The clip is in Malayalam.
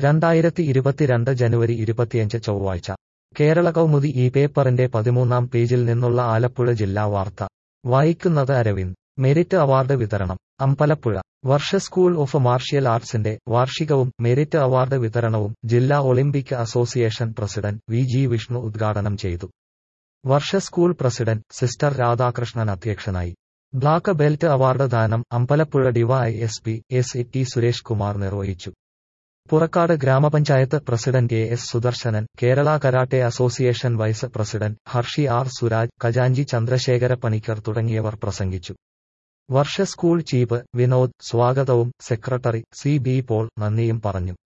രണ്ടായിരത്തി ഇരുപത്തിരണ്ട് ജനുവരി ഇരുപത്തിയഞ്ച് ചൊവ്വാഴ്ച കേരള കൗമുദി ഈ പേപ്പറിന്റെ പതിമൂന്നാം പേജിൽ നിന്നുള്ള ആലപ്പുഴ ജില്ലാ വാർത്ത വായിക്കുന്നത് അരവിന്ദ് മെരിറ്റ് അവാർഡ് വിതരണം Ambalappuzha Varsha school of martial ആർട്സിന്റെ വാർഷികവും മെരിറ്റ് അവാർഡ് വിതരണവും ജില്ലാ Olympic association president V G Vishnu ഉദ്ഘാടനം ചെയ്തു Varsha school president sister Radhakrishnan അധ്യക്ഷനായി ബ്ലാക്ക് ബെൽറ്റ് അവാർഡ് ദാനം Ambalappuzha DY S P S E T Suresh Kumar നിർവഹിച്ചു പുറക്കാട് ഗ്രാമപഞ്ചായത്ത് president A S Sudarshanan Kerala karate association vice president Harshi R Suraj ഖജാഞ്ചി ചന്ദ്രശേഖര പണിക്കർ തുടങ്ങിയവർ പ്രസംഗിച്ചു വർഷ സ്കൂൾ ചീഫ് വിനോദ് സ്വാഗതവും സെക്രട്ടറി സി ബി പോൾ നന്ദിയും പറഞ്ഞു